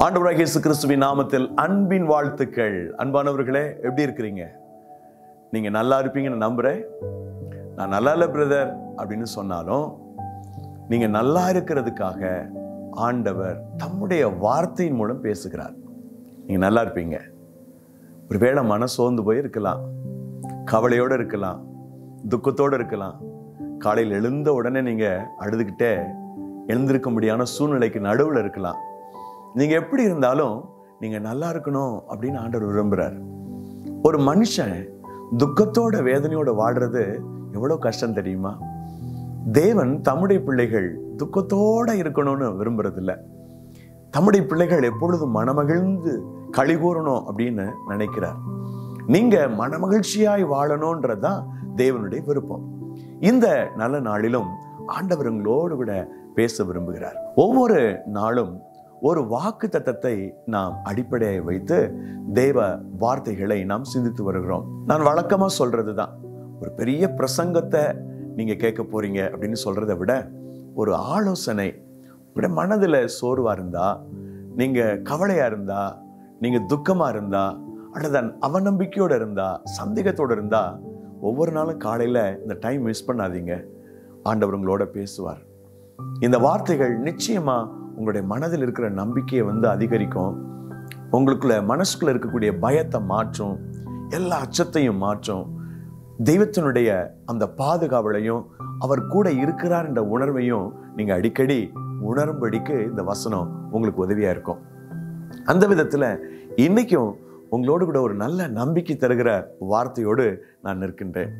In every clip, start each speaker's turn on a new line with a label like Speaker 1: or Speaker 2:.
Speaker 1: ஆண்டவராகிய இயேசு கிறிஸ்துவின் நாமத்தில் அன்பின் வாழ்த்துக்கள் அன்பானவர்களே எப்படி இருக்கிறீங்க நீங்க நல்லா இருப்பீங்கன்னு நம்புறேன் நான் நல்லா இல்லை பிரதர் அப்படின்னு சொன்னாலும் நீங்க நல்லா இருக்கிறதுக்காக ஆண்டவர் தம்முடைய வார்த்தையின் மூலம் பேசுகிறார் நீங்க நல்லா இருப்பீங்க ஒருவேளை மன சோர்ந்து போய் இருக்கலாம் கவலையோடு இருக்கலாம் துக்கத்தோடு இருக்கலாம் காலையில் எழுந்த உடனே நீங்க அழுதுகிட்டே எழுந்திருக்க முடியாத சூழ்நிலைக்கு நடுவில் இருக்கலாம் நீங்க எப்படி இருந்தாலும் நீங்க நல்லா இருக்கணும் அப்படின்னு ஆண்டவர் விரும்புறார் ஒரு மனுஷன் துக்கத்தோட வேதனையோட வாடுறது எவ்வளவு கஷ்டம் தெரியுமா தேவன் தம்முடைய பிள்ளைகள் துக்கத்தோட இருக்கணும்னு விரும்புறதில்ல தம்முடைய பிள்ளைகள் எப்பொழுதும் மனமகிழ்ந்து களி கூறணும் அப்படின்னு நினைக்கிறார் நீங்க மனமகிழ்ச்சியாய் வாழணும்ன்றதுதான் தேவனுடைய விருப்பம் இந்த நல்ல நாளிலும் ஆண்டவர் உங்களோடு கூட பேச விரும்புகிறார் ஒவ்வொரு நாளும் ஒரு வாக்கு தத்தத்தை நாம் அடிப்படையை வைத்து தேவ வார்த்தைகளை நாம் சிந்தித்து வருகிறோம் நான் வழக்கமா சொல்றதுதான் ஒரு பெரிய பிரசங்கத்தை நீங்க கேட்க போறீங்க அப்படின்னு சொல்றதை விட ஒரு ஆலோசனை உங்களுடைய மனதில் சோர்வா இருந்தா நீங்க கவலையா இருந்தா நீங்க துக்கமா இருந்தா அல்லது அவநம்பிக்கையோட இருந்தா சந்தேகத்தோட இருந்தா ஒவ்வொரு நாளும் காலையில இந்த டைம் மிஸ் பண்ணாதீங்க ஆண்டவர் உங்களோட பேசுவார் இந்த வார்த்தைகள் நிச்சயமா உங்களுடைய மனதில் இருக்கிற நம்பிக்கையை வந்து அதிகரிக்கும் உங்களுக்குள்ள மனசுக்குள்ள இருக்கக்கூடிய பயத்தை மாற்றும் எல்லா அச்சத்தையும் மாற்றும் தெய்வத்தினுடைய அந்த பாதுகாவலையும் அவர் கூட இருக்கிறார் என்ற உணர்வையும் நீங்க அடிக்கடி உணரும்படிக்கு இந்த வசனம் உங்களுக்கு உதவியா இருக்கும் அந்த விதத்துல இன்னைக்கும் உங்களோடு கூட ஒரு நல்ல நம்பிக்கை தருகிற வார்த்தையோடு நான் நிற்கின்றேன்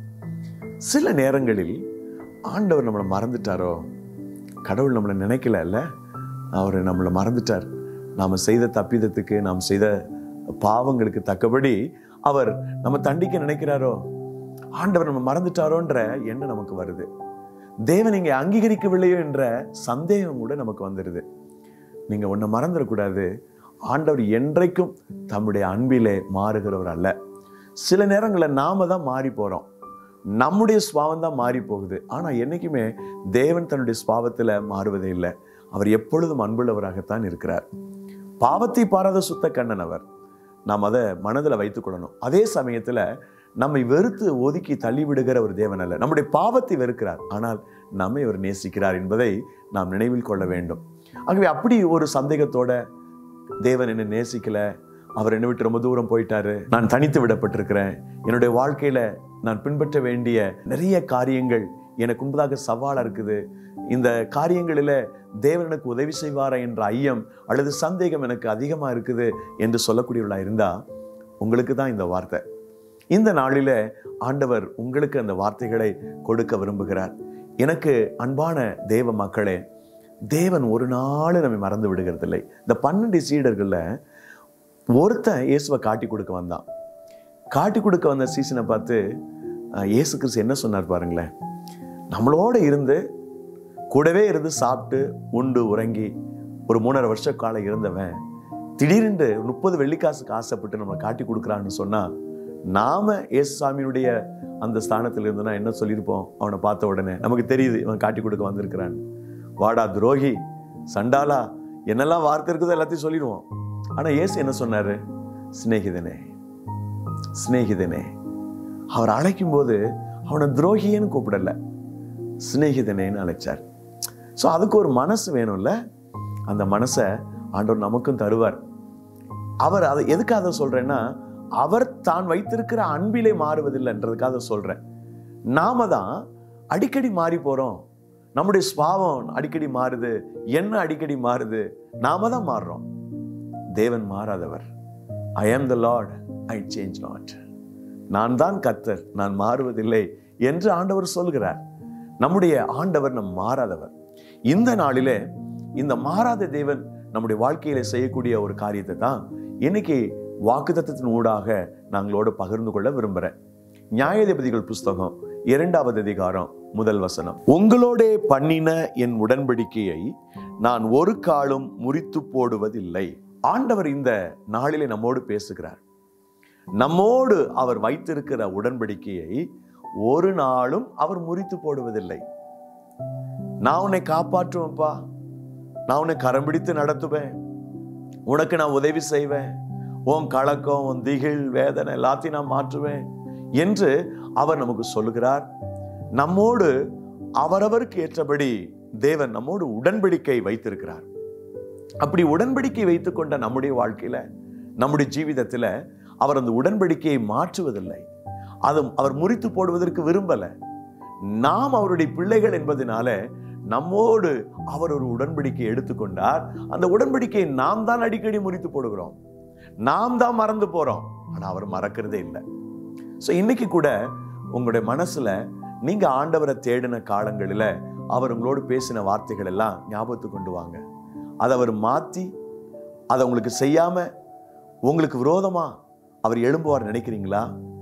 Speaker 1: சில நேரங்களில் ஆண்டவர் நம்மளை மறந்துட்டாரோ கடவுள் நம்மளை நினைக்கல இல்ல அவர் நம்மளை மறந்துட்டார் நாம் செய்த தப்பிதத்துக்கு நாம் செய்த பாவங்களுக்கு தக்கபடி அவர் நம்ம தண்டிக்க நினைக்கிறாரோ ஆண்டவர் நம்ம மறந்துட்டாரோன்ற எண்ணம் நமக்கு வருது தேவன் இங்கே அங்கீகரிக்கவில்லையோ என்ற சந்தேகம் கூட நமக்கு வந்துடுது நீங்க ஒன்றை மறந்துடக்கூடாது ஆண்டவர் என்றைக்கும் தம்முடைய அன்பிலே மாறுகிறவர் அல்ல சில நேரங்களில் நாம தான் மாறி போறோம் நம்முடைய சுவாவம் தான் மாறி போகுது ஆனா என்னைக்குமே தேவன் தன்னுடைய சுவாவத்துல மாறுவதே இல்லை அவர் எப்பொழுதும் அன்புள்ளவராகத்தான் இருக்கிறார் பாவத்தை பாராத சுத்த கண்ணன் அவர் நாம் அதை மனதில் வைத்துக்கொள்ளணும் அதே சமயத்துல நம்மை வெறுத்து ஒதுக்கி தள்ளிவிடுகிற ஒரு தேவன் அல்ல நம்முடைய பாவத்தை வெறுக்கிறார் ஆனால் நம்மை அவர் நேசிக்கிறார் என்பதை நாம் நினைவில் கொள்ள வேண்டும் ஆகவே அப்படி ஒரு சந்தேகத்தோட தேவன் என்னை நேசிக்கல அவர் என்னை விட்டு ரொம்ப தூரம் போயிட்டாரு நான் தனித்து விடப்பட்டிருக்கிறேன் என்னுடைய வாழ்க்கையில நான் பின்பற்ற வேண்டிய நிறைய காரியங்கள் எனக்கு முன்பதாக சவாலா இருக்குது இந்த காரியங்களில தேவன் எனக்கு உதவி செய்வாரா என்ற ஐயம் அல்லது சந்தேகம் எனக்கு அதிகமா இருக்குது என்று சொல்லக்கூடியவர்களா இருந்தா உங்களுக்கு தான் இந்த வார்த்தை இந்த நாளில ஆண்டவர் உங்களுக்கு அந்த வார்த்தைகளை கொடுக்க விரும்புகிறார் எனக்கு அன்பான தேவ மக்களே தேவன் ஒரு நாள் நம்மை மறந்து விடுகிறதில்லை இந்த பன்னெண்டு சீடர்கள்ல ஒருத்தன் இயேசுவை காட்டி கொடுக்க வந்தான் காட்டி கொடுக்க வந்த சீசனை பார்த்து அஹ், இயேசு கிறிஸ்து என்ன சொன்னார் பாருங்களேன் நம்மளோட இருந்து கூடவே இருந்து சாப்பிட்டு உண்டு உறங்கி ஒரு மூணரை வருஷ காலம் இருந்தவன் திடீரென்று முப்பது வெள்ளிக்காசுக்கு ஆசைப்பட்டு நம்மளை காட்டி கொடுக்குறான்னு சொன்னா நாம இயேசு சாமியினுடைய அந்த ஸ்தானத்தில் இருந்தோம்னா என்ன சொல்லியிருப்போம் அவனை பார்த்த உடனே நமக்கு தெரியுது இவன் காட்டி கொடுக்க வந்திருக்கிறான் வாடா துரோகி சண்டாலா என்னெல்லாம் வார்த்தை இருக்குதோ எல்லாத்தையும் சொல்லிடுவோம் ஆனா இயேசு என்ன சொன்னாரு சிநேகிதனே சிநேகிதனே அவர் அழைக்கும் போது அவனை துரோகியன்னு கூப்பிடல சிநேகிதனேன்னு அழைச்சார் ஸோ அதுக்கு ஒரு மனசு வேணும்ல அந்த மனசை ஆண்டவர் நமக்கும் தருவார் அவர் அதை எதுக்காக அதை சொல்றேன்னா அவர் தான் வைத்திருக்கிற அன்பிலே மாறுவதில்லைன்றதுக்காக சொல்றேன் நாம தான் அடிக்கடி மாறி போறோம் நம்முடைய சுவாவம் அடிக்கடி மாறுது என்ன அடிக்கடி மாறுது நாம தான் மாறுறோம் தேவன் மாறாதவர் I am the lord I change not நான் தான் கத்தர் நான் மாறுவதில்லை என்று ஆண்டவர் சொல்கிறார் நம்முடைய ஆண்டவர் நம் மாறாதவர் இந்த நாளிலே இந்த மாறாத தேவன் நம்முடைய வாழ்க்கையில செய்யக்கூடிய ஒரு காரியத்தை தான் இன்னைக்கு வாக்குத்தத்தத்தின் ஊடாக நாங்களோடு பகிர்ந்து கொள்ள விரும்புகிறேன் நியாயாதிபதிகள் புஸ்தகம் இரண்டாவது அதிகாரம் முதல் வசனம் உங்களோடே பண்ணின என் உடன்படிக்கையை நான் ஒரு காலும் முறித்து போடுவதில்லை ஆண்டவர் இந்த நாளிலே நம்மோடு பேசுகிறார் நம்மோடு அவர் வைத்திருக்கிற உடன்படிக்கையை ஒரு நாளும் அவர் முறித்து போடுவதில்லை நான் உன்னை காப்பாற்றுவேன்ப்பா நான் உன்னை கரம் பிடித்து நடத்துவேன் உனக்கு நான் உதவி செய்வேன் உன் கலக்கம் உன் திகில் வேதனை எல்லாத்தையும் நான் மாற்றுவேன் என்று அவர் நமக்கு சொல்லுகிறார் நம்மோடு அவரவருக்கு ஏற்றபடி தேவன் நம்மோடு உடன்படிக்கை வைத்திருக்கிறார் அப்படி உடன்படிக்கை வைத்துக்கொண்ட நம்முடைய வாழ்க்கையில நம்முடைய ஜீவிதத்துல அவர் அந்த உடன்படிக்கையை மாற்றுவதில்லை அது அவர் முறித்து போடுவதற்கு விரும்பல நாம் அவருடைய பிள்ளைகள் என்பதனால நம்மோடு அவர் ஒரு உடன்படிக்கை எடுத்துக்கொண்டார் அந்த உடன்படிக்கையை நாம் தான் அடிக்கடி முறித்து போடுகிறோம் நாம் தான் மறந்து போறோம் ஆனா அவர் மறக்கிறதே இல்லை ஸோ இன்னைக்கு கூட உங்களுடைய மனசுல நீங்க ஆண்டவரை தேடின காலங்களில அவர் உங்களோடு பேசின வார்த்தைகள் எல்லாம் ஞாபகத்துக்கு கொண்டு வாங்க அதை அவர் மாத்தி அதை உங்களுக்கு செய்யாம உங்களுக்கு விரோதமா அவர் எழும்புவார் நினைக்கிறீங்களா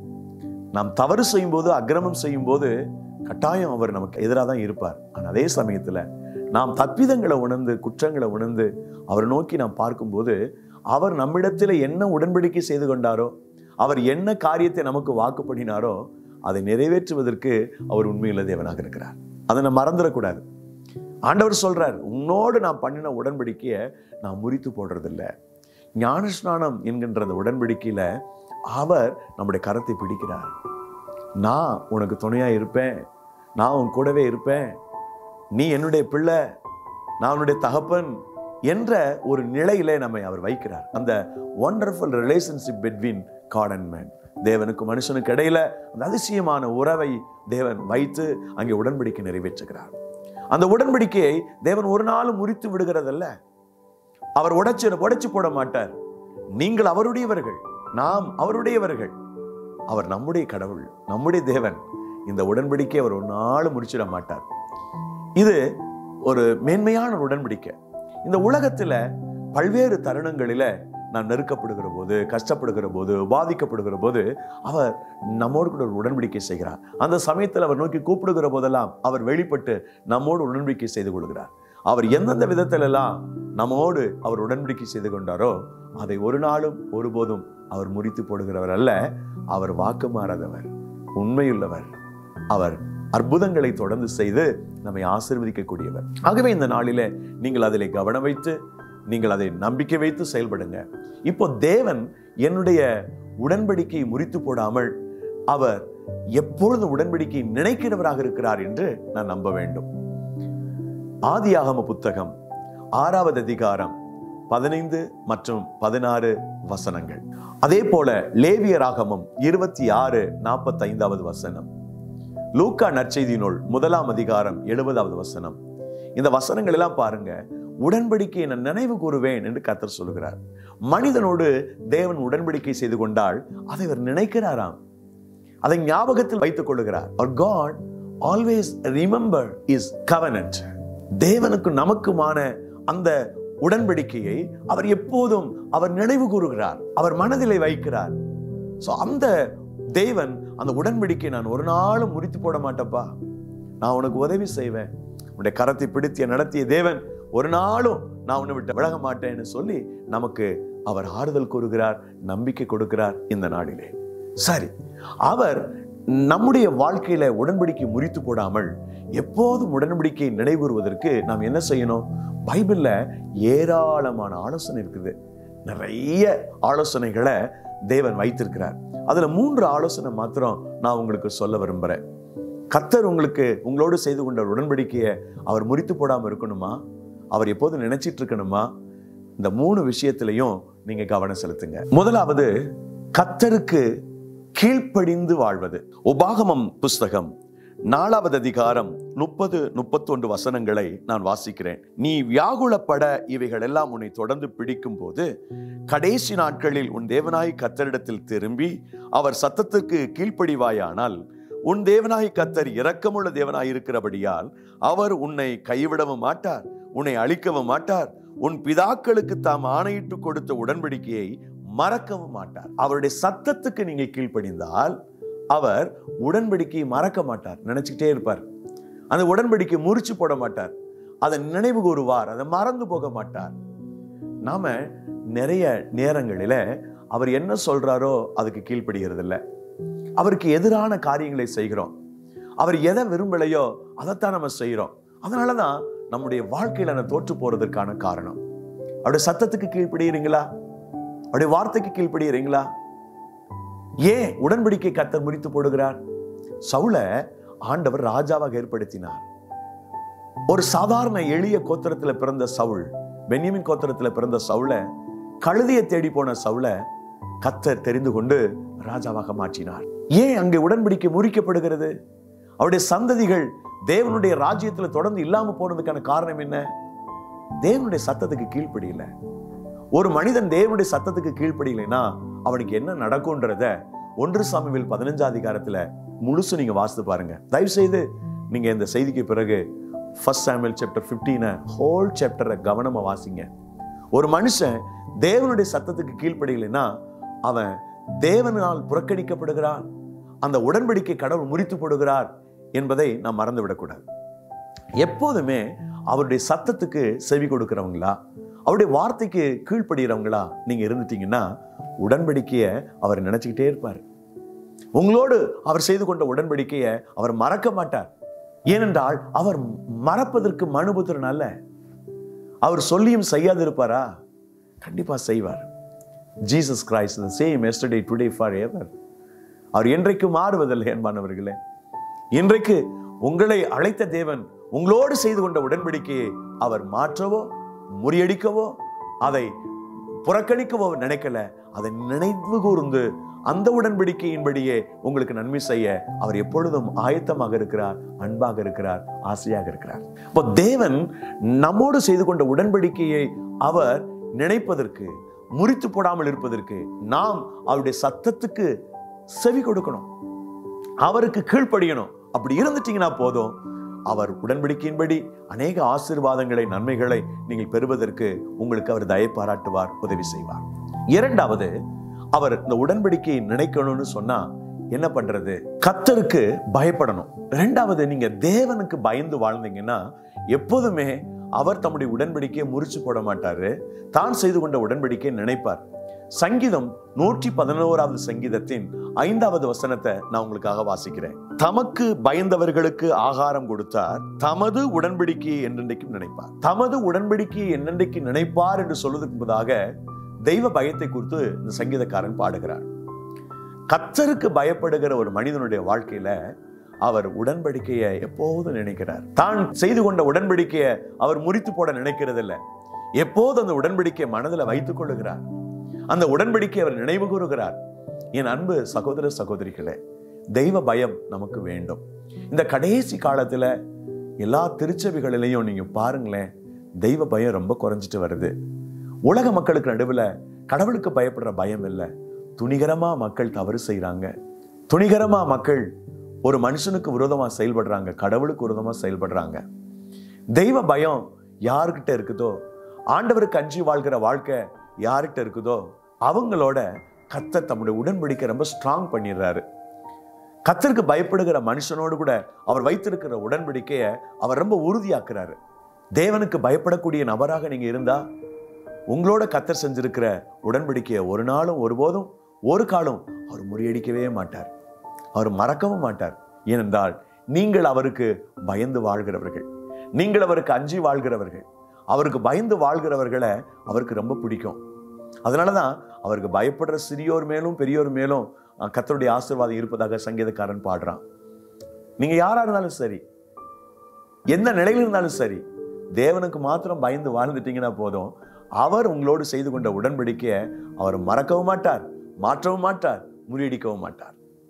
Speaker 1: நாம் தவறு செய்யும்போது அக்கிரமம் செய்யும்போது கட்டாயம் அவர் நமக்கு எதிராக தான் இருப்பார் ஆனால் அதே சமயத்துல நாம் தப்பிதங்களை உணர்ந்து குற்றங்களை உணர்ந்து அவரை நோக்கி நாம் பார்க்கும்போது அவர் நம்மிடத்தில் என்ன உடன்படிக்கை செய்து கொண்டாரோ அவர் என்ன காரியத்தை நமக்கு வாக்குப்படினாரோ அதை நிறைவேற்றுவதற்கு அவர் உண்மையுள்ள தேவனாக இருக்கிறார் அதை நம்ம மறந்துடக்கூடாது ஆண்டவர் சொல்றார் உன்னோடு நான் பண்ணின உடன்படிக்கையை நான் முறித்து போடுறதில்ல ஞானஸ்நானம் என்கின்ற அந்த உடன்படிக்கையில அவர் நம்முடைய கரத்தை பிடிக்கிறார் நான் உனக்கு துணையா இருப்பேன் நான் உன் கூடவே இருப்பேன் நீ என்னுடைய பிள்ளை நான் உன்னுடைய தகப்பன் என்ற ஒரு நிலையிலே நம்மை அவர் வைக்கிறார் அந்த wonderful relationship between God and man தேவனுக்கு மனுஷனுக்கு இடையில அந்த அதிசயமான உறவை தேவன் வைத்து அங்கே உடன்படிக்கை நிறைவேற்றுகிறார் அந்த உடன்படிக்கையை தேவன் ஒரு நாளும் முறித்து விடுகிறதல்ல அவர் உடைச்சு உடைச்சு போட மாட்டார் நீங்கள் அவருடையவர்கள் நாம் அவருடையவர்கள் அவர் நம்முடைய கடவுள் நம்முடைய தேவன் இந்த உடன்படிக்கை அவர் ஒரு நாளும் முடிச்சிட மாட்டார் இது ஒரு மேன்மையான ஒரு உடன்படிக்கை இந்த உலகத்துல பல்வேறு தருணங்களில நாம் நெருக்கப்படுகிற போது கஷ்டப்படுகிற போது பாதிக்கப்படுகிற போது அவர் நம்மோடு கூட ஒரு உடன்படிக்கை செய்கிறார் அந்த சமயத்தில் அவர் நோக்கி கூப்பிடுகிற போதெல்லாம் அவர் வெளிப்பட்டு நம்மோடு உடன்படிக்கை செய்து கொள்கிறார் அவர் எந்தெந்த விதத்திலெல்லாம் நம்மோடு அவர் உடன்படிக்கை செய்து கொண்டாரோ அதை ஒரு நாளும் ஒருபோதும் அவர் முறித்து போடுகிறவர் அல்ல அவர் வாக்கு மாறாதவர் உண்மையுள்ளவர் அவர் அற்புதங்களை தொடர்ந்து செய்து நம்மை ஆசீர்வதிக்கக்கூடியவர் ஆகவே இந்த நாளிலே நீங்கள் அதிலே கவனம் வைத்து நீங்கள் அதை நம்பிக்கை வைத்து செயல்படுங்க இப்போ தேவன் என்னுடைய உடன்படிக்கையை முறித்து போடாமல் அவர் எப்பொழுது உடன்படிக்கை நினைக்கிறவராக இருக்கிறார் என்று நான் நம்ப வேண்டும் ஆதியாகம புத்தகம் ஆறாவது அதிகாரம் பதினைந்து மற்றும் பதினாறு வசனங்கள் அதே போல லேவியராகமம் இருபத்தி ஆறு நாற்பத்தி ஐந்தாவது வசனம் லூக்கா நற்செய்தி நூல் முதலாம் அதிகாரம் எழுபதாவது வசனம் இந்த வசனங்கள் எல்லாம் பாருங்க உடன்படிக்கையை நான் நினைவு கூறுவேன் என்று கத்தர் சொல்லுகிறார் மனிதனோடு தேவன் உடன்படிக்கை செய்து கொண்டால் அதை அவர் நினைக்கிறாராம் அதை ஞாபகத்தில் வைத்துக் கொள்ளுகிறார் அவர் God always remember is covenant தேவனுக்கு நமக்குமான அந்த உடன்படிக்கையை அவர் எப்போதும் அவர் நினைவு கூறுகிறார் அவர் மனதிலே வைக்கிறார் சோ அந்த தேவன் அந்த உடன்படிக்கை நான் ஒரு நாளும் முறித்து போட மாட்டேப்பா நான் உனக்கு உதவி செய்வேன் உன்னுடைய கரத்தை பிடித்திய நடத்திய தேவன் ஒரு நாளும் நான் உன்னை விட்டு விலக மாட்டேன்னு சொல்லி நமக்கு அவர் ஆறுதல் கூறுகிறார் நம்பிக்கை கொடுக்கிறார் இந்த நாளிலே சரி அவர் நம்முடைய வாழ்க்கையில உடன்படிக்கை முறித்து போடாமல் எப்போதும் உடன்படிக்கை நினைவுறுவதற்கு நாம் என்ன செய்யணும் பைபிள்ல ஏராளமான ஆலோசனை இருக்குது நிறைய ஆலோசனைகளை தேவன் வைத்திருக்கிறார் அதுல மூன்று ஆலோசனை மாத்திரம் நான் உங்களுக்கு சொல்ல விரும்புறேன் கத்தர் உங்களுக்கு உங்களோடு செய்து கொண்ட உடன்படிக்கையை அவர் முறித்து போடாம இருக்கணுமா அவர் எப்போதும் நினைச்சிட்டு இருக்கணுமா இந்த மூணு விஷயத்திலையும் நீங்க கவனம் செலுத்துங்க முதலாவது கத்தருக்கு கீழ்ப்படிந்து வாழ்வது உபாகமம் புஸ்தகம் நாலாவது அதிகாரம் முப்பது முப்பத்தொன்று வசனங்களை நான் வாசிக்கிறேன் நீ வியாகுலப்பட இவைகள் எல்லாம் உன்னை தொடர்ந்து பிடிக்கும் போது கடைசி நாட்களில் உன் தேவனாய் கத்தரிடத்தில் திரும்பி அவர் சத்தத்துக்கு கீழ்ப்படிவாயானால் உன் தேவனாய் கத்தர் இரக்கமுள்ள தேவனாய் இருக்கிறபடியால் அவர் உன்னை கைவிடவும் மாட்டார் உன்னை அழிக்கவும் மாட்டார் உன் பிதாக்களுக்கு தாம் ஆணையிட்டு கொடுத்த உடன்படிக்கையை மறக்கவும் மாட்டார் அவருடைய சத்தத்துக்கு நீங்க கீழ்ப்படிந்தால் அவர் உடன்படிக்கையை மறக்க மாட்டார் நினைச்சுக்கிட்டே இருப்பார் அந்த உடன்படிக்கை முறிச்சு போட மாட்டார் அதை நினைவு கூறுவார் அதை மறந்து போக மாட்டார் நாம நிறைய நேரங்களில அவர் என்ன சொல்றாரோ அதுக்கு கீழ்ப்படுகிறது இல்ல அவருக்கு எதிரான காரியங்களை செய்கிறோம் அவர் எதை விரும்பலையோ அதைத்தான் நம்ம செய்கிறோம் அதனாலதான் நம்முடைய வாழ்க்கையில நான் தோற்று போறதற்கான காரணம் அவருடைய சத்தத்துக்கு கீழ்ப்படுகிறீங்களா அவருடைய வார்த்தைக்கு கீழ்ப்படுகிறீங்களா ஏன் உடன்படிக்கை கத்தர் முறித்து போடுகிறார் சவுல ஆண்டவர் ராஜாவாக ஏற்படுத்தினார் ஒரு சாதாரண எளிய கோத்திரத்துல பிறந்த சவுல் பென்யமின் கோத்திரத்துல பிறந்த சவுல கழுதையை தேடி போன சவுல கத்தர் தெரிந்து கொண்டு ராஜாவாக மாற்றினார் ஏன் அங்கே உடன்படிக்கை முறிக்கப்படுகிறது அவருடைய சந்ததிகள் தேவனுடைய ராஜ்யத்துல தொடர்ந்து இல்லாம போனதுக்கான காரணம் என்ன தேவனுடைய சத்தத்துக்கு கீழ்ப்படியல ஒரு மனிதன் தேவனுடைய சத்தத்துக்கு கீழ்ப்படியலைன்னா அவனுக்கு என்ன நடக்கும்ன்றத ஒன்று சாமுவேல் பதினஞ்சாம் அதிகாரத்துல முழுசு நீங்க வாசித்து பாருங்க தயவு செய்து நீங்க இந்த செய்திக்கு பிறகு ஃபர்ஸ்ட் சாமுவேல் சாப்டர் 15 ஹோல் சாப்டரை கவனமா வாசிங்க ஒரு மனுஷன் தேவனுடைய சத்தத்துக்கு கீழ்ப்படியலைன்னா அவன் தேவனால் புறக்கணிக்கப்படுகிறான் அந்த உடன்படிக்கை கடவுள் முறித்து போடுகிறார் என்பதை நாம் மறந்து விடக்கூடாது எப்போதுமே அவருடைய சத்தத்துக்கு செவி கொடுக்கிறவங்களா அவருடைய வார்த்தைக்கு கீழ்ப்படுகிறவங்களா நீங்க இருந்துட்டீங்கன்னா உடன்படிக்கையை அவர் நினைச்சுக்கிட்டே இருப்பார் உங்களோடு அவர் செய்து கொண்ட உடன்படிக்கையை அவர் மறக்க மாட்டார் ஏனென்றால் அவர் மறப்பதற்கு மனுபுத்திரன் அல்ல அவர் சொல்லியும் செய்யாதிருப்பாரா கண்டிப்பா செய்வார் Jesus Christ same yesterday today for ever அவர் என்றைக்கு மாறுவதில்லை என்பானவர்களே இன்றைக்கு உங்களை அழைத்த தேவன் உங்களோடு செய்து கொண்ட உடன்படிக்கையை அவர் மாற்றவோ முறியடிக்கவோ அதை புறக்கணிக்கவோ நினைக்கல அதை நினைவு கூர்ந்து அந்த உடன்படிக்கையின்படியே உங்களுக்கு நன்மை செய்ய அவர் எப்பொழுதும் ஆயத்தமாக இருக்கிறார் அன்பாக இருக்கிறார் ஆசையாக இருக்கிறார் இப்போ தேவன் நம்மோடு செய்து கொண்ட உடன்படிக்கையை அவர் நினைப்பதற்கு முறித்து போடாமல் இருப்பதற்கு நாம் அவருடைய சத்தத்துக்கு செவி கொடுக்கணும் அவருக்கு கீழ்ப்படியணும் அப்படி இருந்துட்டீங்கன்னா போதும் அவர் உடன்படிக்கையின்படி அநேக ஆசீர்வாதங்களை நன்மைகளை நீங்கள் பெறுவதற்கு உங்களுக்கு அவர் தயை பாராட்டுவார் உதவி செய்வார் இரண்டாவது அவர் இந்த உடன்படிக்கையை நினைக்கணும்னு சொன்னா என்ன பண்றது கத்தருக்கு பயப்படணும் ரெண்டாவது நீங்க தேவனுக்கு பயந்து வாழ்ந்தீங்கன்னா எப்போதுமே அவர் தம்முடைய உடன்படிக்கையை முறிச்சு போட மாட்டாரு தான் செய்து கொண்ட உடன்படிக்கையை நினைப்பார் சங்கீதம் நூற்றி பதினோராவது சங்கீதத்தின் ஐந்தாவது வசனத்தை நான் உங்களுக்காக வாசிக்கிறேன் தமக்கு பயந்தவர்களுக்கு ஆகாரம் கொடுத்தார் தமது உடன்படிக்கையை என்னென்றைக்கும் நினைப்பார் தமது உடன்படிக்கையை என்னென்றைக்கு நினைப்பார் என்று சொல்வதற்கு முன்பதாக தெய்வ பயத்தை குறித்து இந்த சங்கீதக்காரன் பாடுகிறார் கத்தருக்கு பயப்படுகிற ஒரு மனிதனுடைய வாழ்க்கையில அவர் உடன்படிக்கையை எப்போதும் நினைக்கிறார் தான் செய்து கொண்ட உடன்படிக்கையை அவர் முறித்து போட நினைக்கிறதில்ல எப்போது அந்த உடன்படிக்கையை மனதில் வைத்துக் கொள்ளுகிறார் அந்த உடன்படிக்கை அவர் நினைவு கூறுகிறார் என் அன்பு சகோதர சகோதரிகளே தெய்வ பயம் நமக்கு வேண்டும் இந்த கடைசி காலத்துல எல்லா திருச்சபைகளிலையும் நீங்க பாருங்களேன் தெய்வ பயம் ரொம்ப குறைஞ்சிட்டு வருது உலக மக்களுக்கு நடுவுல கடவுளுக்கு பயப்படுற பயம் இல்லை துணிகரமா மக்கள் தவறு செய்றாங்க துணிகரமா மக்கள் ஒரு மனுஷனுக்கு விரோதமா செயல்படுறாங்க கடவுளுக்கு விரோதமா செயல்படுறாங்க தெய்வ பயம் யாருக்கிட்ட இருக்குதோ ஆண்டவருக்கு அஞ்சி வாழ்கிற வாழ்க்கை யார்கிட்ட இருக்குதோ அவங்களோட கத்தர் தம்முடைய உடன்படிக்கை ரொம்ப ஸ்ட்ராங் பண்ணிடுறாரு கத்தருக்கு பயப்படுகிற மனுஷனோடு கூட அவர் வைத்திருக்கிற உடன்படிக்கையை அவர் ரொம்ப உறுதியாக்குறாரு தேவனுக்கு பயப்படக்கூடிய நபராக நீங்க இருந்தா உங்களோட கத்தர் செஞ்சிருக்கிற உடன்படிக்கையை ஒரு நாளும் ஒருபோதும் ஒரு காலம் அவர் முறியடிக்கவே மாட்டார் அவர் மறக்கவும் மாட்டார் ஏனென்றால் நீங்கள் அவருக்கு பயந்து வாழ்கிறவர்கள் நீங்கள் அவருக்கு அஞ்சி வாழ்கிறவர்கள் அவருக்கு பயந்து வாழ்கிறவர்களை அவருக்கு ரொம்ப பிடிக்கும் அதனால தான் அவருக்கு பயப்படுற சிறியோர் மேலும் பெரியோர் மேலும் அஹ், கர்த்தருடைய ஆசீர்வாதம் இருப்பதாக சங்கீதக்காரன் பாடுறான் நீங்க யாரா இருந்தாலும் சரி எந்த நிலையில் இருந்தாலும் சரி தேவனுக்கு மாத்திரம் பயந்து வாழ்ந்துட்டீங்கன்னா போதும் அவர் உங்களோடு செய்து கொண்ட உடன்படிக்கையை அவர் மறக்கவும் மாட்டார் மாற்றவும் மாட்டார் முறியடிக்கவும் மாட்டார்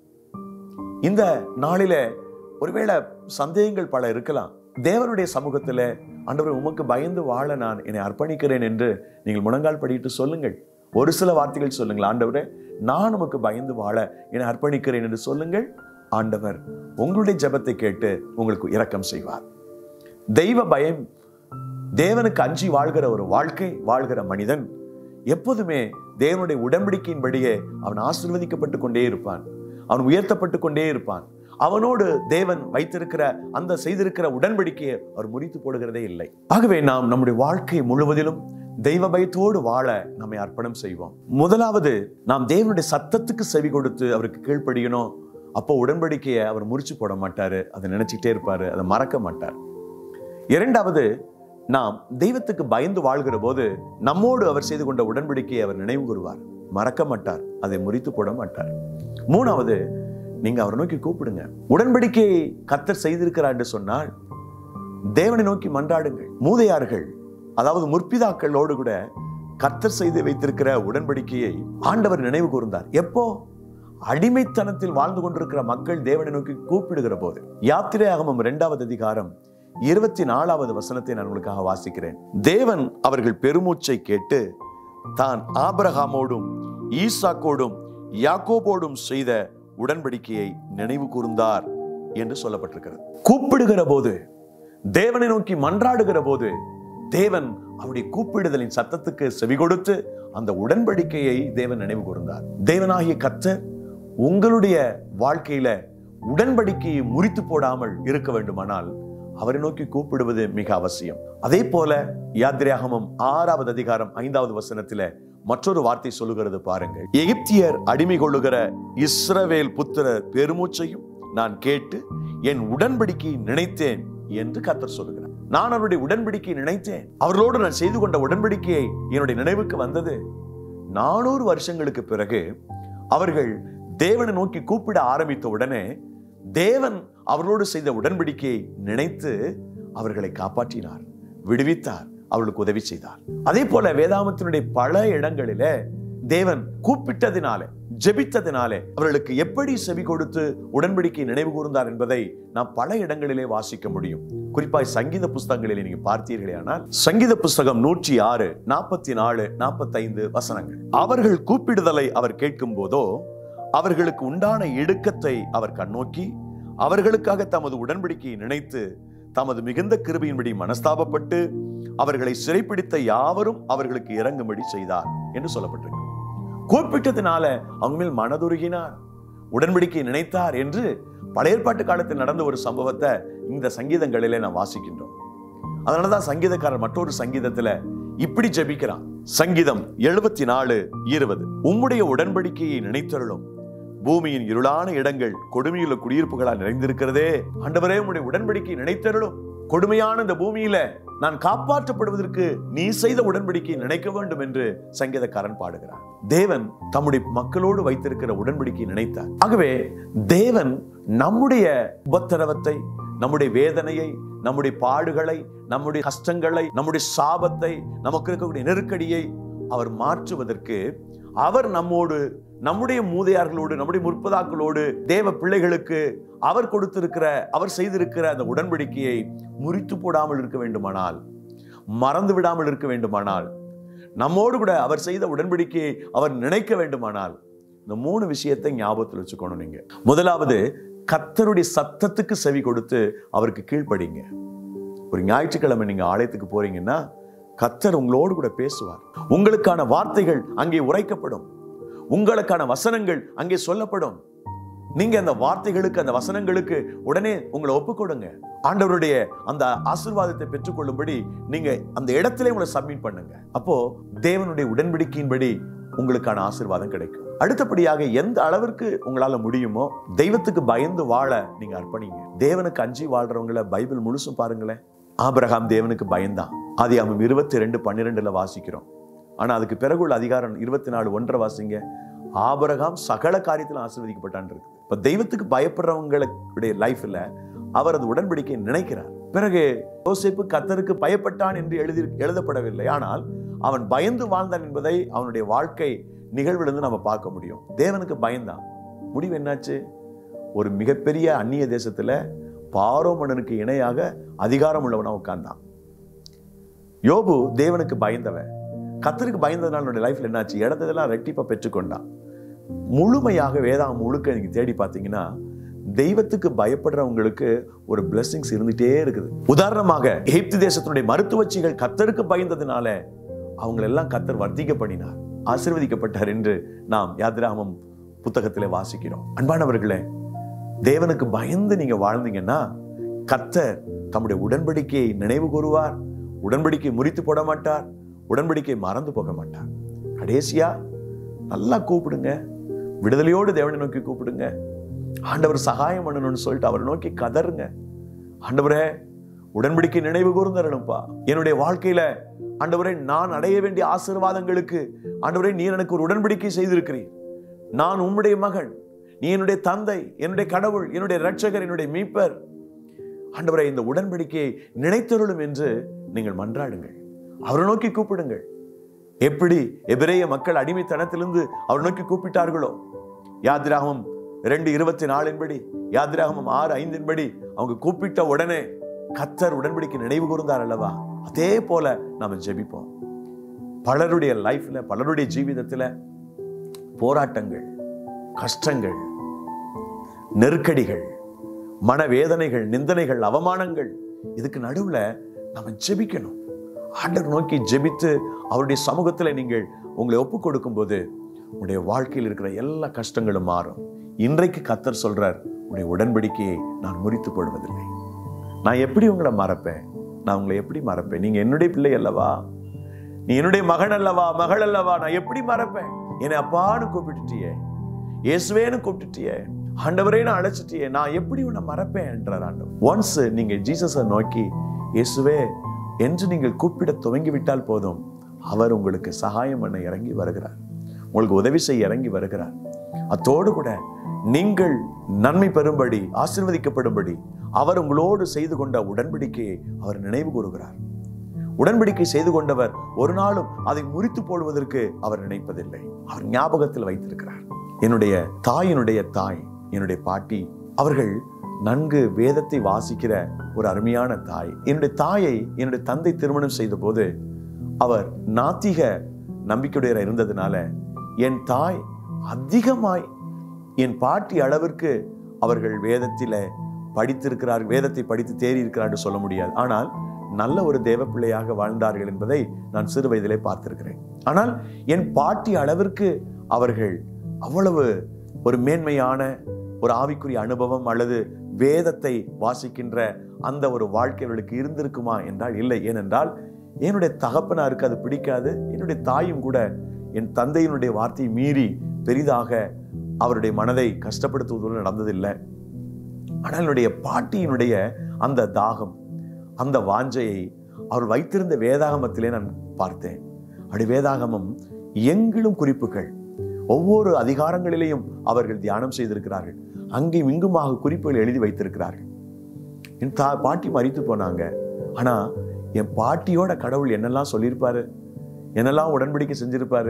Speaker 1: இந்த நாளில ஒருவேளை சந்தேகங்கள் பல இருக்கலாம் தேவனுடைய சமூகத்துல ஆண்டவர் உமக்கு பயந்து வாழ நான் என்னை அர்ப்பணிக்கிறேன் என்று நீங்கள் முழங்கால் படிட்டு சொல்லுங்கள் ஒரு சில வார்த்தைகள் சொல்லுங்கள் ஆண்டவரே நான் உமக்கு பயந்து வாழ என்னை அர்ப்பணிக்கிறேன் என்று சொல்லுங்கள் ஆண்டவர் உங்களுடைய ஜெபத்தை கேட்டு உங்களுக்கு இரக்கம் செய்வார் தெய்வ பயம் தேவனுக்கு அஞ்சி வாழ்கிற ஒரு வாழ்க்கை வாழ்கிற மனிதன் எப்போதுமே தேவனுடைய உடன்படிக்கையின்படியே அவன் ஆசீர்வதிக்கப்பட்டு கொண்டே இருப்பான் அவன் உயர்த்தப்பட்டு கொண்டே இருப்பான் அவனோடு தேவன் வைத்திருக்கிற அந்த செய்திருக்கிற உடன்படிக்கையை அவர் முறித்து போடுகிறதே இல்லை ஆகவே நாம் நம்முடைய வாழ்க்கை முழுவதிலும் தெய்வ பயத்தோடு வாழ நம்மை அர்ப்பணம் செய்வோம் முதலாவது நாம் தேவனுடைய சத்தத்துக்கு செவி கொடுத்து அவருக்கு கீழ்ப்படியணும் அப்போ உடன்படிக்கையை அவர் முறிச்சு போட மாட்டாரு அதை நினைச்சிட்டே இருப்பாரு அதை மறக்க மாட்டார் இரண்டாவது நாம் தெய்வத்துக்கு பயந்து வாழ்கிற போது நம்மோடு அவர் செய்து கொண்ட உடன்படிக்கையை அவர் நினைவு கூறுவார் மறக்க மாட்டார் அதை முறித்து போட மாட்டார் மூணாவது நீங்க அவரை நோக்கி கூப்பிடுங்க உடன்படிக்கையை கத்தர் செய்திருக்கிறார் என்று சொன்னால் தேவனை நோக்கி மன்றாடுங்கள் மூதையார்கள் அதாவது முற்பிதாக்களோடு கூட கத்தர் செய்து வைத்திருக்கிற உடன்படிக்கையை ஆண்டவர் நினைவு கூர்ந்தார் எப்போ அடிமைத்தனத்தில் வாழ்ந்து கொண்டிருக்கிற மக்கள் தேவனை நோக்கி கூப்பிடுகிற போது யாத்திரை ஆகமம் இரண்டாவது அதிகாரம் இருபத்தி நாலாவது வசனத்தை நான் உங்களுக்காக வாசிக்கிறேன் தேவன் அவர்கள் பெருமூச்சை கேட்டு தான் ஆபிரகாமோடும் ஈசாக்கோடும் யாக்கோபோடும் செய்த உடன்படிக்கையை நினைவு கூர்ந்தார் என்று சொல்லப்பட்டிருக்கிறது கூப்பிடுகிற போது தேவனை நோக்கி மன்றாடுகிற போது தேவன் அவருடைய கூப்பிடுதலின் சத்தத்துக்கு செவி கொடுத்து அந்த உடன்படிக்கையை தேவன் நினைவு கூர்ந்தார் தேவனாகிய கர்த்தர் உங்களுடைய வாழ்க்கையில உடன்படிக்கையை முறித்து போடாமல் இருக்க வேண்டுமானால் அவரை நோக்கி கூப்பிடுவது மிக அவசியம் அதே போல யாத்திரையாகமம் ஆறாவது அதிகாரம் ஐந்தாவது வசனத்தில மற்றொரு வார்த்தை சொல்லுகிறது பாருங்கள் எகிப்தியர் அடிமை கொள்ளுகிற இஸ்ரவேல் புத்திரர் பெருமூச்சையும் நான் கேட்டு என் உடன்படிக்கையை நினைத்தேன் என்று கர்த்தர் சொல்லுகிறார் நான் அவருடைய உடன்படிக்கையை நினைத்தேன் அவர்களோடு நான் செய்து கொண்ட உடன்படிக்கையை என்னுடைய நினைவுக்கு வந்தது நானூறு வருஷங்களுக்கு பிறகு அவர்கள் தேவனை நோக்கி கூப்பிட ஆரம்பித்த உடனே தேவன் அவர்களோடு செய்த உடன்படிக்கையை நினைத்து அவர்களை காப்பாற்றினார் விடுவித்தார் அவர்களுக்கு உதவி செய்தார் அதே போல வேதாமத்தினுடைய பல இடங்களிலே தேவன் கூப்பிட்டதினாலே ஜெபித்ததினாலே அவர்களுக்கு எப்படி செவி கொடுத்து உடன்படிக்கை நினைவு கூர்ந்தார் என்பதை நாம் பல இடங்களிலே வாசிக்க முடியும் குறிப்பாய் சங்கீத புஸ்தகங்களிலே நீங்க பார்த்தீர்களே ஆனால் சங்கீத புஸ்தகம் நூற்றி ஆறு நாற்பத்தி நாலு நாற்பத்தைந்து வசனங்கள் அவர்கள் கூப்பிடுதலை அவர் கேட்கும் போதோ அவர்களுக்கு உண்டான இடுக்கத்தை அவர் கண்ணோக்கி அவர்களுக்காக தமது உடன்படிக்கையை நினைத்து தமது மிகுந்த கிருபையின்படி மனஸ்தாபப்பட்டு அவர்களை சிறைப்பிடித்த யாவரும் அவர்களுக்கு இறங்கும்படி செய்தார் என்று சொல்லப்பட்டிருக்கு கூப்பிட்டதுனால அவங்க மேல் மனதுருகினார் உடன்படிக்கை நினைத்தார் என்று பழைய ஏற்பாட்டு காலத்தில் நடந்த ஒரு சம்பவத்தை இந்த சங்கீதங்களிலே நாம் வாசிக்கின்றோம் அதனாலதான் சங்கீதக்காரர் மற்றொரு சங்கீதத்துல இப்படி ஜெபிக்கிறான் சங்கீதம் எழுபத்தி நாலு இருபது உம்முடைய உடன்படிக்கையை நினைத்தருளும் பூமியின் இருளான இடங்கள் கொடுமையுள்ள குடியிருப்புகளால் நிறைந்திருக்கிறதே ஆண்டவரே உம்முடைய உடன்படிக்கையை நினைத்தருளும் கொடுமையான இந்த பூமியில நான் காப்பாற்றப்படுவதற்கு நீ செய்த உடன்படிக்கையை நினைக்க வேண்டும் என்று சங்கீதக்காரன் பாடுகிறார் தேவன் தம்முடைய மக்களோடு வைத்திருக்கிற உடன்படிக்கையை நினைத்தார் ஆகவே தேவன் நம்முடைய உபத்திரவத்தை நம்முடைய வேதனையை நம்முடைய பாடுகளை நம்முடைய கஷ்டங்களை நம்முடைய சாபத்தை நமக்கு இருக்கக்கூடிய நெருக்கடியை அவர் மாற்றுவதற்கு அவர் நம்மோடு நம்முடைய மூதையார்களோடு நம்முடைய முற்பதாக்களோடு தேவ பிள்ளைகளுக்கு அவர் கொடுத்திருக்கிற அவர் செய்திருக்கிற அந்த உடன்படிக்கையை முறித்து போடாமல் இருக்க வேண்டுமானால் மறந்து விடாமல் இருக்க வேண்டுமானால் நம்மோடு கூட அவர் செய்த உடன்படிக்கையை அவர் நினைக்க வேண்டுமானால் இந்த மூணு விஷயத்தை ஞாபகத்தில் வச்சுக்கணும் நீங்க முதலாவது கத்தருடைய சத்தத்துக்கு செவி கொடுத்து அவருக்கு கீழ்ப்படிங்க ஒரு ஞாயிற்றுக்கிழமை நீங்க ஆலயத்துக்கு போறீங்கன்னா கத்தர் உங்களோடு கூட பேசுவார் உங்களுக்கான வார்த்தைகள் அங்கே உரைக்கப்படும் உங்களுக்கான வசனங்கள் அங்கே சொல்லப்படும் நீங்க அந்த வார்த்தைகளுக்கு அந்த வசனங்களுக்கு உடனே உங்களை ஒப்புக்கொடுங்க ஆண்டவருடைய அந்த ஆசீர்வாதத்தை பெற்றுக்கொள்ளும்படி நீங்க அந்த இடத்திலே உங்களை சப்மிட் பண்ணுங்க அப்போ தேவனுடைய உடன்படிக்கையின்படி உங்களுக்கான ஆசீர்வாதம் கிடைக்கும் அடுத்தபடியாக எந்த அளவிற்கு உங்களால முடியுமோ தெய்வத்துக்கு பயந்து வாழ நீங்க அர்ப்பணிங்க தேவனுக்கு அஞ்சி வாழ்றவங்கள பைபிள் முழுசும் பாருங்களேன் ஆபிரகாம் தேவனுக்கு பயந்தான் ஆதி அவன் இருபத்தி ரெண்டு பன்னிரெண்டுல வாசிக்கிறோம் ஆனா அதுக்கு பிறகு உள்ள அதிகாரம் இருபத்தி நாலு ஒன்றரை வாசிங்க ஆபரகாம் சகல காரியத்திலும் ஆசீர்வதிக்கப்பட்டான் இருக்கு இப்ப தெய்வத்துக்கு பயப்படுறவங்களுடைய லைஃப்ல அவர் அது உடன்படிக்கை நினைக்கிறார் பிறகு யோசேப்பு கத்தருக்கு பயப்பட்டான் என்று எழுதி எழுதப்படவில்லை ஆனால் அவன் பயந்து வாழ்ந்தான் என்பதை அவனுடைய வாழ்க்கை நிகழ்விலிருந்து நம்ம பார்க்க முடியும் தேவனுக்கு பயந்தான் முடிவு என்னாச்சு ஒரு மிகப்பெரிய அந்நிய தேசத்துல பாரோ மன்னனுக்கு இணையாக அதிகாரம் உள்ளவனா உட்கார்ந்தான் யோபு தேவனுக்கு பயந்தவன் கத்தருக்கு பயந்ததுனால என்னுடைய லைஃப்ல என்னாச்சு இடத்ததெல்லாம் ரெட்டிப்பா பெற்றுக்கொண்டான் முழுமையாக வேதாகம் முழுக்க நீங்க தேடி பார்த்தீங்கன்னா தெய்வத்துக்கு பயப்படுறவங்களுக்கு ஒரு பிளெஸிங்ஸ் இருந்துட்டே இருக்குது உதாரணமாக எகிப்து தேசத்தினுடைய மருத்துவச்சிகள் கத்தருக்கு பயந்ததுனால அவங்களெல்லாம் கத்தர் வர்த்திக்க பண்ணினார் ஆசீர்வதிக்கப்பட்டார் என்று நாம் யாத்திராமம் புத்தகத்திலே வாசிக்கிறோம் அன்பானவர்களே தேவனுக்கு பயந்து நீங்க வாழ்ந்தீங்கன்னா கத்தர் தம்முடைய உடன்படிக்கையை நினைவு கூறுவார் உடன்படிக்கை முறித்து போட மாட்டார் உடன்படிக்கை மறந்து போக மாட்டார் கடைசியா நல்லா கூப்பிடுங்க விடுதலையோடு தேவனை நோக்கி கூப்பிடுங்க ஆண்டவர் சகாயம் பண்ணணும்னு சொல்லிட்டு அவரை நோக்கி கதறுங்க ஆண்டவரே உடன்படிக்கை நினைவு கூர்ந்தரணும்ப்பா என்னுடைய வாழ்க்கையில ஆண்டவரே நான் அடைய வேண்டிய ஆசீர்வாதங்களுக்கு ஆண்டவரே நீர் எனக்கு ஒரு உடன்படிக்கை செய்திருக்கிறீர் நான் உம்முடைய மகன் நீ என்னுடைய தந்தை என்னுடைய கடவுள் என்னுடைய இரட்சகர் என்னுடைய மீட்பர் ஆண்டவரை இந்த உடன்படிக்கையை நினைத்தருளும் என்று நீங்கள் மன்றாடுங்கள் அவரை நோக்கி கூப்பிடுங்கள் எப்படி எபிரேய மக்கள் அடிமைத்தனத்திலிருந்து அவர் நோக்கி கூப்பிட்டார்களோ யாத்திராகமம் ரெண்டு இருபத்தி நாலின்படி யாத்திராகமம் ஆறு ஐந்தின்படி அவங்க கூப்பிட்ட உடனே கத்தர் உடன்படிக்கை நினைவு கூர்ந்தார் அல்லவா அதே போல நாம ஜெபிப்போம் பலருடைய லைஃப்ல பலருடைய ஜீவிதத்துல போராட்டங்கள் கஷ்டங்கள் நெருக்கடிகள் மனவேதனைகள் நிந்தனைகள் அவமானங்கள் இதுக்கு நடுவுல நம்ம ஜெபிக்கணும் ஆண்டவர் நோக்கி ஜெபித்து அவருடைய சமூகத்துல நீங்கள் உங்களை ஒப்பு கொடுக்கும்போது உங்களுடைய வாழ்க்கையில் இருக்கிற எல்லா கஷ்டங்களும் மாறும் இன்றைக்கு கத்தர் சொல்றார் உடைய உடன்படிக்கையை நான் முறித்து போடுவதில்லை நான் எப்படி உங்களை மறப்பேன் நான் உங்களை எப்படி மறப்பேன் நீங்க என்னுடைய பிள்ளை அல்லவா நீ என்னுடைய மகன் அல்லவா மகள் அல்லவா நான் எப்படி மறப்பேன் என்னை அப்பான்னு கூப்பிட்டுட்டியே இயேசுவேன்னு கூப்பிட்டுட்டியே ஆண்டவரே நான் அழைச்சிட்டியே நான் எப்படி உன்னை மறப்பேன் என்றார் ஆண்டவர் ஒன்ஸ் நீங்க ஜீசஸை நோக்கி இயேசுவே என்று நீங்கள் கூப்பிட துவங்கி விட்டால் போதும் அவர் உங்களுக்கு சகாயம் பண்ண இறங்கி வருகிறார் உங்களுக்கு உதவி செய்ய இறங்கி வருகிறார் அத்தோடு கூட நீங்கள் நன்மை பெறும்படி ஆசீர்வதிக்கப்படும்படி அவர் உங்களோடு செய்து கொண்ட உடன்படிக்கையை அவர் நினைவு கூறுகிறார் உடன்படிக்கை செய்து கொண்டவர் ஒரு நாளும் அதை முறித்து போடுவதற்கு அவர் நினைப்பதில்லை அவர் ஞாபகத்தில் வைத்திருக்கிறார் என்னுடைய தாயினுடைய தாய் என்னுடைய பாட்டி அவர்கள் நன்கு வேதத்தை வாசிக்கிற ஒரு அருமையான தாய் என்னுடைய தாயை என்னுடைய தந்தை திருமணம் செய்த போது அவர் நாத்திக நம்பிக்கையுடைய இருந்ததுனால என் தாய் அதிகமாய் என் பாட்டி அளவிற்கு அவர்கள் வேதத்தில படித்திருக்கிறார் வேதத்தை படித்து தேறி இருக்கிறார் என்று சொல்ல முடியாது ஆனால் நல்ல ஒரு தேவ பிள்ளையாக வாழ்ந்தார்கள் என்பதை நான் சிறு வயதிலே பார்த்திருக்கிறேன் ஆனால் என் பாட்டி அளவிற்கு அவர்கள் அவ்வளவு ஒரு மேன்மையான ஒரு ஆவிக்குரிய அனுபவம் அல்லது வேதத்தை வாசிக்கின்ற அந்த ஒரு வாழ்க்கை அவர்களுக்கு இருந்திருக்குமா என்றால் இல்லை ஏனென்றால் என்னுடைய தகப்பனாருக்கு அது பிடிக்காது என்னுடைய தாயும் கூட என் தந்தையினுடைய வார்த்தையை மீறி பெரிதாக அவருடைய மனதை கஷ்டப்படுத்துவதுடன் நடந்ததில்லை ஆனால் என்னுடைய பாட்டியினுடைய அந்த தாகம் அந்த வாஞ்சையை அவர் வைத்திருந்த வேதாகமத்திலே நான் பார்த்தேன் அப்படி வேதாகமம் எங்கிலும் குறிப்புகள் ஒவ்வொரு அதிகாரங்களிலேயும் அவர்கள் தியானம் செய்திருக்கிறார்கள் அங்கேயும் இங்குமாக குறிப்புகள் எழுதி வைத்திருக்கிறார்கள் என் தா பாட்டி மறித்து போனாங்க ஆனா என் பாட்டியோட கடவுள் என்னெல்லாம் சொல்லியிருப்பாரு என்னெல்லாம் உடன்படிக்கை செஞ்சிருப்பாரு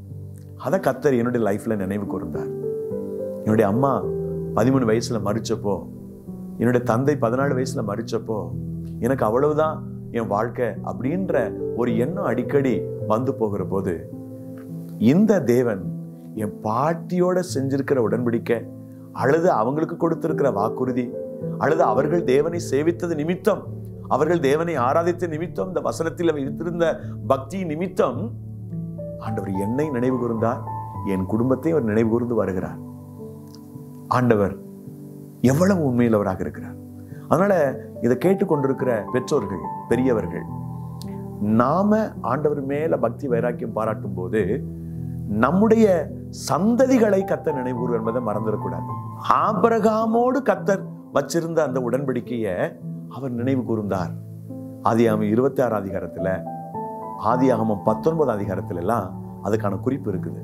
Speaker 1: அதை கத்தர் என்னுடைய லைஃப்ல நினைவு கூர்ந்தார் என்னுடைய அம்மா பதிமூணு வயசுல மறிச்சப்போ என்னுடைய தந்தை பதினாலு வயசுல மறிச்சப்போ எனக்கு அவ்வளவுதான் என் வாழ்க்கை அப்படின்ற ஒரு எண்ணம் அடிக்கடி வந்து போகிற போது இந்த தேவன் என் பாட்டியோட செஞ்சிருக்கிற உடன்படிக்கை அல்லது அவங்களுக்கு கொடுத்திருக்கிற வாக்குறுதி அல்லது அவர்கள் தேவனை சேவித்தது நிமித்தம் அவர்கள் தேவனை ஆராதித்த நிமித்தம் இந்த வசனத்தில் வைத்திருந்த பக்தி நிமித்தம் ஆண்டவர் என்னை நினைவு கூர்ந்தார் என் குடும்பத்தை அவர் நினைவு கூர்ந்து வருகிறார் ஆண்டவர் எவ்வளவு உண்மையுள்ளவராக இருக்கிறார் அதனால இதை கேட்டுக்கொண்டிருக்கிற பெற்றோர்கள் பெரியவர்கள் நாம ஆண்டவர் மேல பக்தி வைராக்கியம் பாராட்டும் போது நம்முடைய சந்ததிகளை கத்தர் நினைவு என்பதை மறந்துடக்கூடாது ஆபரகாமோடு கத்தர் வச்சிருந்த அந்த உடன்படிக்கைய அவர் நினைவு கூர்ந்தார் ஆதியாகமம் இருபத்தி ஆறு அதிகாரத்துல ஆதியாகமம் பத்தொன்பது அதிகாரத்துல எல்லாம் அதுக்கான குறிப்பு இருக்குது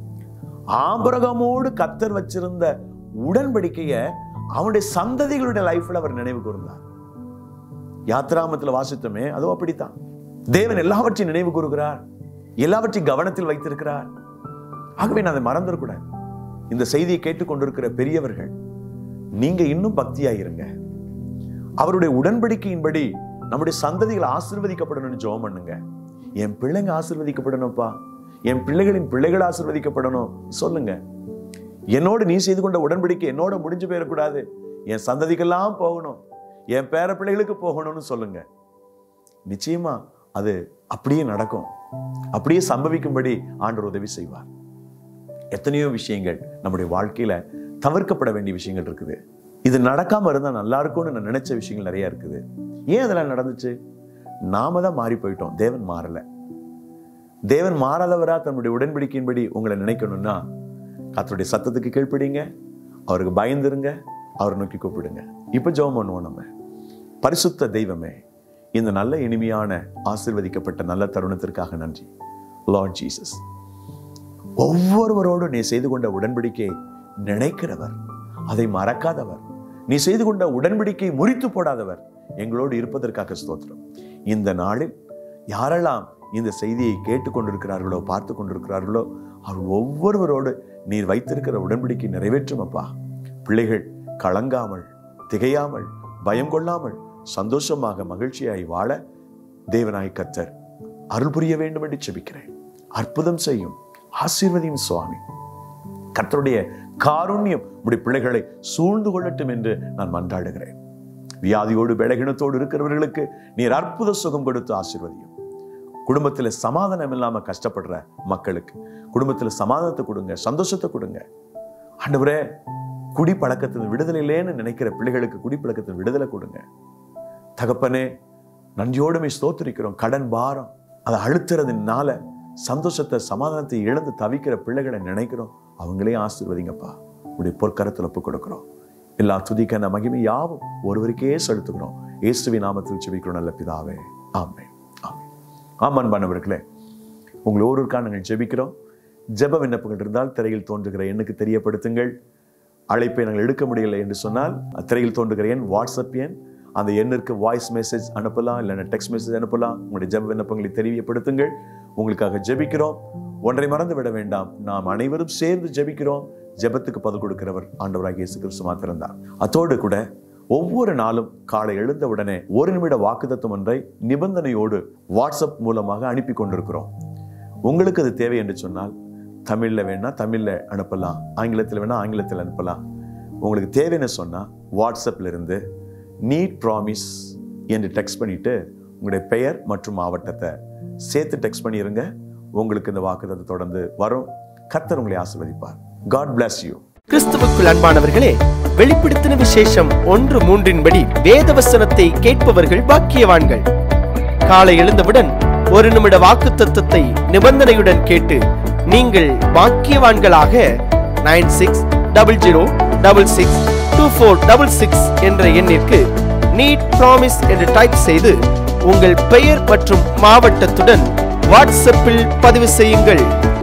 Speaker 1: ஆபரகமோடு கத்தர் வச்சிருந்த உடன்படிக்கைய அவனுடைய சந்ததிகளுடைய லைஃப்ல அவர் நினைவு கூர்ந்தார் யாத்ராமத்துல வாசித்தோமே அதுவும் அப்படித்தான் தேவன் எல்லாவற்றையும் நினைவு கூறுகிறார் எல்லாவற்றையும் கவனத்தில் வைத்திருக்கிறார் ஆகவே நான் அதை மறந்துடக்கூடாது இந்த செய்தியை கேட்டுக்கொண்டிருக்கிற பெரியவர்கள் நீங்க இன்னும் பக்தியாயிருங்க அவருடைய உடன்படிக்கையின்படி நம்முடைய சந்ததிகள் ஆசிர்வதிக்கப்படணும்னு ஜெபம் பண்ணுங்க என் பிள்ளைங்க ஆசிர்வதிக்கப்படணும்ப்பா என் பிள்ளைகளின் பிள்ளைகள் ஆசிர்வதிக்கப்படணும் சொல்லுங்க என்னோடு நீ செய்து கொண்ட உடன்படிக்கை என்னோட முடிஞ்சு போயிடக்கூடாது என் சந்ததிக்கெல்லாம் போகணும் என் பேர பிள்ளைகளுக்கு போகணும்னு சொல்லுங்க நிச்சயமா அது அப்படியே நடக்கும் அப்படியே சம்பவிக்கும்படி ஆண்டவர் உதவி செய்வார் எத்தனையோ விஷயங்கள் நம்முடைய வாழ்க்கையில தவிர்க்கப்பட வேண்டிய விஷயங்கள் இருக்குது இது நடக்காம இருந்தா நல்லா இருக்கும்னு நான் நினைச்ச விஷயங்கள் நிறைய இருக்குது ஏன் அதெல்லாம் நடந்துச்சு நாம தான் மாறி போயிட்டோம் தேவன் மாறல தேவன் மாறாதவரா தன்னுடைய உடன்படிக்கையின்படி உங்களை நினைக்கணும்னா கர்த்தருடைய சத்தத்துக்கு கீழ்ப்படிங்க அவருக்கு பயந்துருங்க அவரை நோக்கி கூப்பிடுங்க இப்ப ஜெபம் பண்ணுவோம் நம்ம பரிசுத்த தெய்வமே இந்த நல்ல இனிமையான ஆசிர்வதிக்கப்பட்ட நல்ல தருணத்திற்காக நன்றி லார்ட் ஜீசஸ் ஒவ்வொருவரோடு நீ செய்து கொண்ட உடன்படிக்கையை நினைக்கிறவர் அதை மறக்காதவர் நீ செய்து கொண்ட உடன்படிக்கை முறித்து போடாதவர் எங்களோடு இருப்பதற்காக ஸ்தோத்திரம் இந்த நாளில் யாரெல்லாம் இந்த செய்தியை கேட்டுக்கொண்டிருக்கிறார்களோ பார்த்து கொண்டிருக்கிறார்களோ அவர் ஒவ்வொருவரோடு நீர் வைத்திருக்கிற உடன்படிக்கை நிறைவேற்றும் அப்பா பிள்ளைகள் கலங்காமல் திகையாமல் பயம் கொள்ளாமல் சந்தோஷமாக மகிழ்ச்சியாய் வாழ தேவனாய் கத்தர் அருள் புரிய வேண்டும் என்று செபிக்கிறேன் அற்புதம் செய்யும் ஆசீர்வதியும் சுவாமி கர்த்தருடைய காருண்யம் உடைய பிள்ளைகளை சூழ்ந்து கொள்ளட்டும் என்று நான் மன்றாடுகிறேன் வியாதியோடு பலகீனத்தோடு இருக்கிறவர்களுக்கு நீர் அற்புத சுகம் கொடுத்து ஆசீர்வதியும் குடும்பத்தில் சமாதானம் இல்லாம கஷ்டப்படுற மக்களுக்கு குடும்பத்தில் சமாதானத்தை கொடுங்க சந்தோஷத்தை கொடுங்க ஆண்டவரே குடி பழக்கத்தின் விடுதலை இல்லைன்னு நினைக்கிற பிள்ளைகளுக்கு குடி பழக்கத்தின் விடுதலை கொடுங்க தகப்பனே நன்றியோடுமே ஸ்தோத்திரிக்கிறோம் கடன் பாரம் அதை அழுத்துறதுனால சந்தோஷத்தை சமாதானத்தை இழந்து தவிக்கிற பிள்ளைகளை நினைக்கிறோம் அவங்களையும் ஆசீர்வதிங்கப்பா உடைய பொற்கரத்தில் ஒப்பு கொடுக்கிறோம் எல்லா துதிக்கான மகிமை யாவும் ஒருவருக்கே செலுத்துகிறோம் இயேசுவின் நாமத்தில் ஜெபிக்கிறோம் நல்ல பிதாவே ஆமே ஆமே ஆமான் பண்ணவர்களே உங்களை ஒருவருக்காக நாங்கள் ஜெபிக்கிறோம் ஜெப விண்ணப்பங்கள் இருந்தால் திரையில் தோன்றுகிற எண்ணுக்கு தெரியப்படுத்துங்கள் அழைப்பை நாங்கள் எடுக்க முடியலை என்று சொன்னால் திரையில் தோன்றுகிற எண் வாட்ஸ்அப் எண் அந்த எண்ணிற்கு வாய்ஸ் மெசேஜ் அனுப்பலாம் இல்லைன்னா டெக்ஸ்ட் மெசேஜ் அனுப்பலாம் உங்களுடைய ஜெப விண்ணப்பங்களை தெரியப்படுத்துங்கள் உங்களுக்காக ஜெபிக்கிறோம் ஒன்றை மறந்து விட வேண்டாம் நாம் அனைவரும் சேர்ந்து ஜெபிக்கிறோம் ஜெபத்துக்கு பதில் கொடுக்கிறவர் ஆண்டவராக இயேசு கிறிஸ்து மாத்திரம்தான் அத்தோடு கூட ஒவ்வொரு நாளும் காலை எழுந்த உடனே ஒரு நிமிட வாக்குத்தத்தம் ஒன்றை நிபந்தனையோடு வாட்ஸ்அப் மூலமாக அனுப்பி கொண்டிருக்கிறோம் உங்களுக்கு அது தேவை என்று சொன்னால் தமிழ்ல வேணா தமிழ்ல அனுப்பலாம் ஆங்கிலத்தில் வேணா ஆங்கிலத்தில் அனுப்பலாம் உங்களுக்கு தேவைன்னு சொன்னா வாட்ஸ்அப்ல இருந்து நீட் ப்ராமிஸ் என்று டெக்ஸ்ட் பண்ணிட்டு உங்களுடைய பெயர் மற்றும் மாவட்டத்தை சேர்த்து டெக்ஸ்ட் பண்ணிருங்க உங்களுக்கு இந்த வாக்குத்தத்தை தொடர்ந்து வரும் கர்த்தர் உங்களை ஆசீர்வதிப்பார் காட் bless யூ
Speaker 2: கிறிஸ்துவுக்குள் அன்பானவர்களே வெளிப்படுத்தின விசேஷம் ஒன்று மூன்றின்படி வேதவசனத்தை கேட்பவர்கள் பாக்கியவான்கள் காலை எழுந்தவுடன் ஒரு நிமிட வாக்கு தத்துவத்தை நிபந்தனையுடன் கேட்டு நீங்கள் பாக்கியவான்களாக nine six double zero double six two four double six என்ற எண்ணிற்கு நீட் ப்ராமிஸ் என்று டைப் செய்து உங்கள் பெயர் மற்றும் மாவட்டத்துடன் வாட்ஸ்அப்பில் பதிவு செய்யுங்கள்